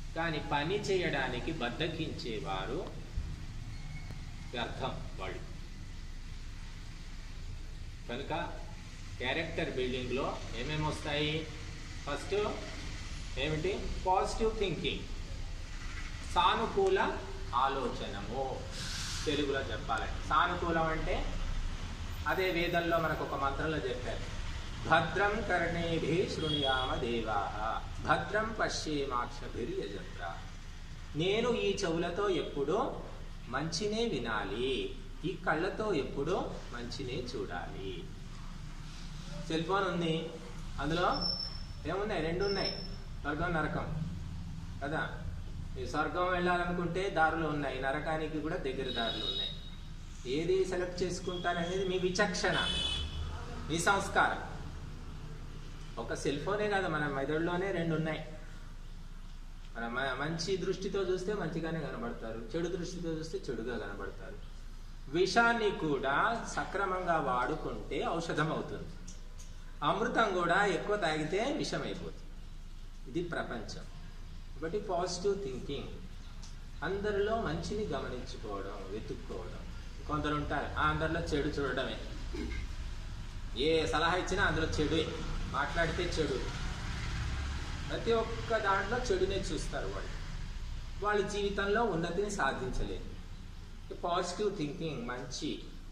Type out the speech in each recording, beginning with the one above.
కానీ పని చేయడానికి బద్దకించేవారు వ్యర్థం వాళ్ళు కనుక క్యారెక్టర్ బిల్డింగ్లో ఏమేమి వస్తాయి ఫస్ట్ ఏమిటి పాజిటివ్ థింకింగ్ సానుకూల ఆలోచనము తెలుగులో చెప్పాలంటే సానుకూలం అంటే అదే వేదంలో మనకు ఒక మంత్రంలో చెప్పారు భద్రం కర్ణేభి శృణుయామ దేవా భద్రం పశ్యేమాక్షభిర్యజత్ర నేను ఈ చెవులతో ఎప్పుడూ మంచినే వినాలి ఈ కళ్ళతో ఎప్పుడూ మంచినే చూడాలి సెల్ ఫోన్ ఉంది అందులో ఏమున్నాయి రెండు ఉన్నాయి స్వర్గం నరకం కదా ఈ స్వర్గం వెళ్ళాలనుకుంటే దారులు ఉన్నాయి నరకానికి కూడా దగ్గర దారులు ఉన్నాయి ఏది సెలెక్ట్ చేసుకుంటారనేది మీ విచక్షణ మీ సంస్కారం ఒక సెల్ ఫోనే కాదు మన మెదడులోనే రెండు ఉన్నాయి మన మ- మంచి దృష్టితో చూస్తే మంచిగానే కనబడతారు చెడు దృష్టితో చూస్తే చెడుగా కనబడతారు విషాన్ని కూడా సక్రమంగా వాడుకుంటే ఔషధం అవుతుంది అమృతం కూడా ఎక్కువ తాగితే విషం అయిపోతుంది ఇది ప్రపంచం కాబట్టి పాజిటివ్ థింకింగ్ అందరిలో మంచిని గమనించుకోవడం వెతుక్కోవడం కొందరు ఉంటారు ఆ అందరిలో చెడు చూడడమే ఏ సలహా ఇచ్చినా అందులో చెడే మాట్లాడితే చెడు ప్రతి ఒక్క దాంట్లో చెడునే చూస్తారు వాళ్ళు వాళ్ళ జీవితంలో ఉన్నతిని సాధించలేదు పాజిటివ్ థింకింగ్ మంచి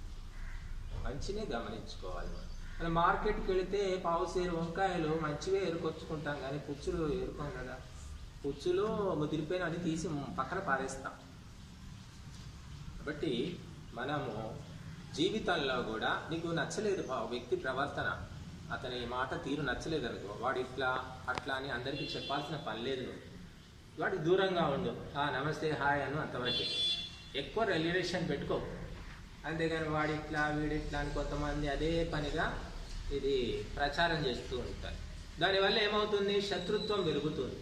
మంచినే గమనించుకోవాలి మనం. మన మార్కెట్కి వెళితే పావుసేరు వంకాయలు మంచివే ఏరుకొచ్చుకుంటాం కానీ పుచ్చులు ఏరుకోం కదా పుచ్చులు ముదిరిపోయిన అన్ని తీసి పక్కన పారేస్తాం కాబట్టి మనము జీవితంలో కూడా నీకు నచ్చలేదు ఆ వ్యక్తి ప్రవర్తన అతని మాట తీరు నచ్చలేదు అనుకో వాడు ఇట్లా అట్లా అని అందరికీ చెప్పాల్సిన పని లేదు నువ్వు వాడికి దూరంగా ఉండు ఆ నమస్తే హాయ్ అను అంతవరకే ఎక్కువ రిలేషన్ పెట్టుకో అంతేగాని వాడి ఇట్లా వీడిట్లా అని కొంతమంది అదే పనిగా ఇది ప్రచారం చేస్తూ ఉంటారు దానివల్ల ఏమవుతుంది శత్రుత్వం పెరుగుతుంది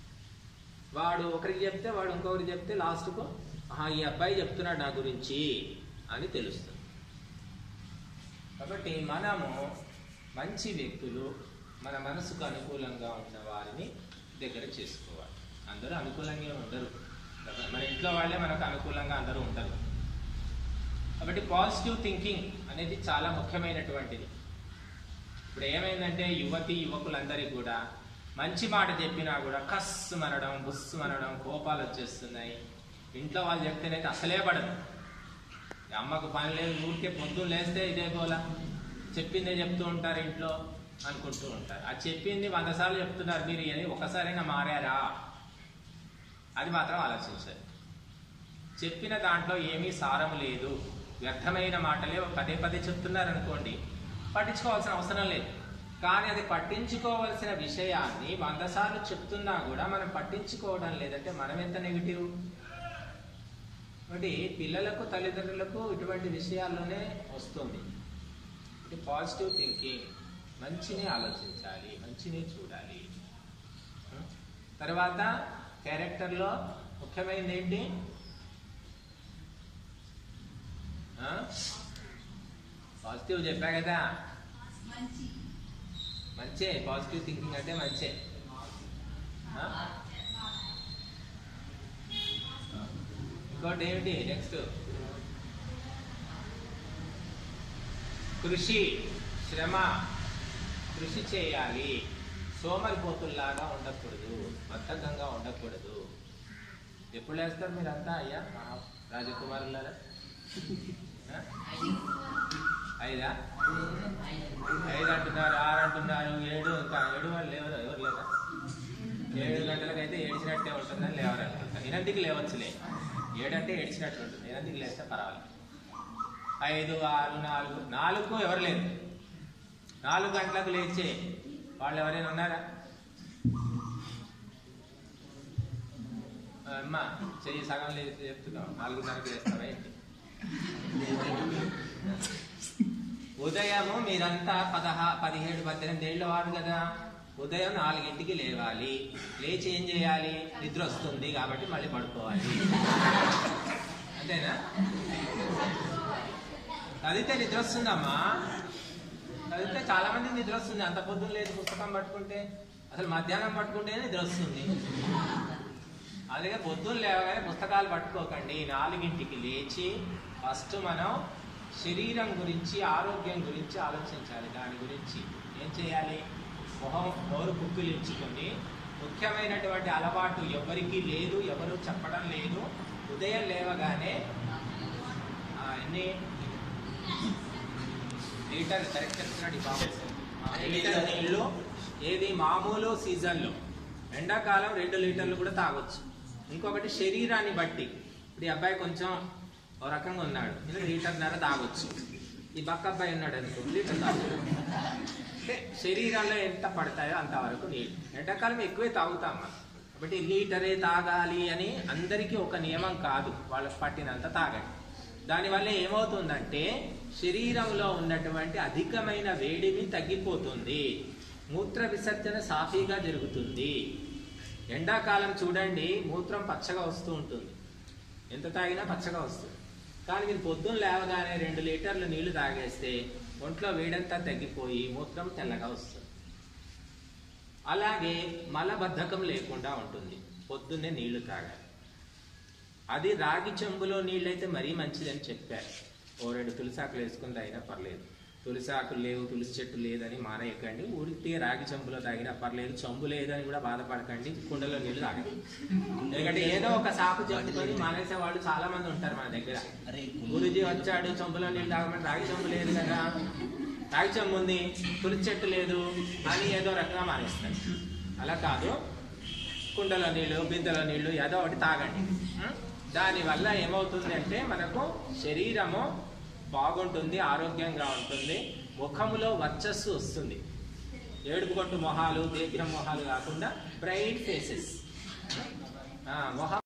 వాడు ఒకరికి చెప్తే వాడు ఇంకొకరికి చెప్తే లాస్ట్కు ఆహా ఈ అబ్బాయి చెప్తున్నాడు నా గురించి అని తెలుస్తుంది కాబట్టి మనము మంచి వ్యక్తులు మన మనసుకు అనుకూలంగా ఉన్న వారిని దగ్గర చేసుకోవాలి అందరూ అనుకూలంగా ఉండరు కదా మన ఇంట్లో వాళ్ళే మనకు అనుకూలంగా అందరూ ఉండరు కాబట్టి పాజిటివ్ థింకింగ్ అనేది చాలా ముఖ్యమైనటువంటిది ఇప్పుడు ఏమైందంటే యువతి యువకులందరికీ కూడా మంచి మాట చెప్పినా కూడా కస్ మనడం బుస్ మనడం కోపాలు వచ్చేస్తున్నాయి ఇంట్లో వాళ్ళు చెప్తేనైతే అసలే పడదు ఈ అమ్మకు పని లేదు ఊరికే పొద్దున్న లేస్తే ఇదే గోల చెప్పిందే చెప్తూ ఉంటారు ఇంట్లో అనుకుంటూ ఉంటారు అది చెప్పింది వంద సార్లు చెప్తున్నారు మీరు అని ఒకసారైనా మారారా అది మాత్రం ఆలోచించారు చెప్పిన దాంట్లో ఏమీ సారం లేదు వ్యర్థమైన మాటలే పదే పదే చెప్తున్నారు అనుకోండి పట్టించుకోవాల్సిన అవసరం లేదు కానీ అది పట్టించుకోవాల్సిన విషయాన్ని వంద సార్లు చెప్తున్నా కూడా మనం పట్టించుకోవడం లేదంటే మనం ఎంత నెగిటివ్ కాబట్టి పిల్లలకు తల్లిదండ్రులకు ఇటువంటి విషయాల్లోనే వస్తుంది ఇది పాజిటివ్ థింకింగ్ మంచిని ఆలోచించాలి మంచిని చూడాలి ఉం? తర్వాత క్యారెక్టర్లో ముఖ్యమైనది ఏంటి పాజిటివ్ చెప్పా కదా మంచి మంచే పాజిటివ్ థింకింగ్ అంటే మంచే ఆ? ఇంకోటి ఏమిటి నెక్స్ట్ కృషి శ్రమ కృషి చేయాలి సోమరిపోతుల్లాగా ఉండకూడదు బద్ధకంగా ఉండకూడదు ఎప్పుడు వేస్తారు మీరంతా అయ్యా మా రాజకుమారులారా ఆ? ఐదా ఐదు అంటున్నారు ఆరు అంటున్నారు ఏడు ఇంకా ఏడు వాళ్ళు లేవరు ఎవరు లేదా ఏడు గంటలకైతే ఏడ్చినట్టే ఉంటుందని లేవరు అనుకుంటారు ఎనిమిదికి లేవచ్చులే ఏడంటే ఏడ్చినట్టు ఉంటుంది ఎనిమిదికి లేస్తే పర్వాలేదు ఐదు ఆరు నాలుగు నాలుగు ఎవరు లేరు నాలుగు గంటలకు లేచే వాళ్ళు ఎవరైనా ఉన్నారా ఆ, అమ్మ చెయ్యి సగం లేచి చెప్తున్నావు నాలుగున్నరకు లేస్తావా ఏంటి ఉదయము మీరంతా పదహా పదిహేడు పద్దెనిమిది ఏళ్ళ వారు కదా ఉదయం నాలుగింటికి లేవాలి లేచి ఏం చేయాలి నిద్ర వస్తుంది కాబట్టి మళ్ళీ పడుకోవాలి అంతేనా చదివితే నిద్ర వస్తుందమ్మా చదివితే చాలా మందికి నిద్ర వస్తుంది అంత పొద్దున్న లేదు పుస్తకం పట్టుకుంటే అసలు మధ్యాహ్నం పట్టుకుంటేనే నిద్ర వస్తుంది అందుకే పొద్దున్న లేవగానే పుస్తకాలు పట్టుకోకండి నాలుగింటికి లేచి ఫస్ట్ మనం శరీరం గురించి ఆరోగ్యం గురించి ఆలోచించాలి దాని గురించి ఏం చేయాలి మొహం నోరు పుక్కిలించుకొని ముఖ్యమైనటువంటి అలవాటు ఎవరికీ లేదు ఎవరు చెప్పడం లేదు ఉదయం లేవగానే ఆ, ఎన్ని లీటర్ కరెక్ట్ చెప్తున్నాడు ఈ బాబు ఆ, లీటర్ నీళ్ళు ఏది మామూలు సీజన్లో ఎండాకాలం రెండు లీటర్లు కూడా తాగొచ్చు ఇంకొకటి శరీరాన్ని బట్టి ఇప్పుడు ఈ అబ్బాయి కొంచెం ఓ రకంగా ఉన్నాడు ఇది లీటర్న్నర తాగొచ్చు ఈ బక్క అబ్బాయి ఉన్నాడు అనుకో లీటర్ తాగొచ్చు అంటే శరీరాల్లో ఎంత పడతాయో అంతవరకు నీళ్ళు ఎండాకాలం ఎక్కువే తాగుతాం మనం కాబట్టి లీటరే తాగాలి అని అందరికీ ఒక నియమం కాదు వాళ్ళకి పట్టినంత తాగండి దానివల్ల ఏమవుతుందంటే శరీరంలో ఉన్నటువంటి అధికమైన వేడిమి తగ్గిపోతుంది మూత్ర విసర్జన సాఫీగా జరుగుతుంది ఎండాకాలం చూడండి మూత్రం పచ్చగా వస్తూ ఉంటుంది ఎంత తాగినా పచ్చగా వస్తుంది కానీ మీరు పొద్దున్న లేవగానే రెండు లీటర్లు నీళ్లు తాగేస్తే ఒంట్లో వేడంతా తగ్గిపోయి మూత్రం తెల్లగా వస్తుంది అలాగే మలబద్ధకం లేకుండా ఉంటుంది పొద్దున్నే నీళ్లు తాగాలి అది రాగి చెంబులో నీళ్ళైతే మరీ మంచిదని చెప్పారు ఓ రెండు తులసాకులు వేసుకుని తాగినా పర్లేదు తులసాకులు లేవు తులసి చెట్టు లేదని మానేయకండి ఊరికి రాగి చెంబులో తాగినా పర్లేదు చెంబు లేదని కూడా బాధపడకండి కుండలో నీళ్లు తాగండి ఎందుకంటే ఏదో ఒక సాకు చెప్పుకొని మానేసే వాళ్ళు చాలా మంది ఉంటారు మన దగ్గర గురుజీ వచ్చాడు చెంబులో నీళ్ళు తాగమని రాగి చెంబు లేదు కదా రాగి చెంబు ఉంది తులసి చెట్టు లేదు అని ఏదో రకంగా మానేస్తారు అలా కాదు కుండలో నీళ్లు బిందెలో నీళ్లు ఏదో ఒకటి తాగండి ఉం? దానివల్ల ఏమవుతుంది అంటే మనకు శరీరము బాగుంటుంది ఆరోగ్యంగా ఉంటుంది ముఖములో వర్చస్సు వస్తుంది ఏడుపు కొట్టు మొహాలు దీర్ఘ మొహాలు కాకుండా బ్రైట్ ఫేసెస్ మొహం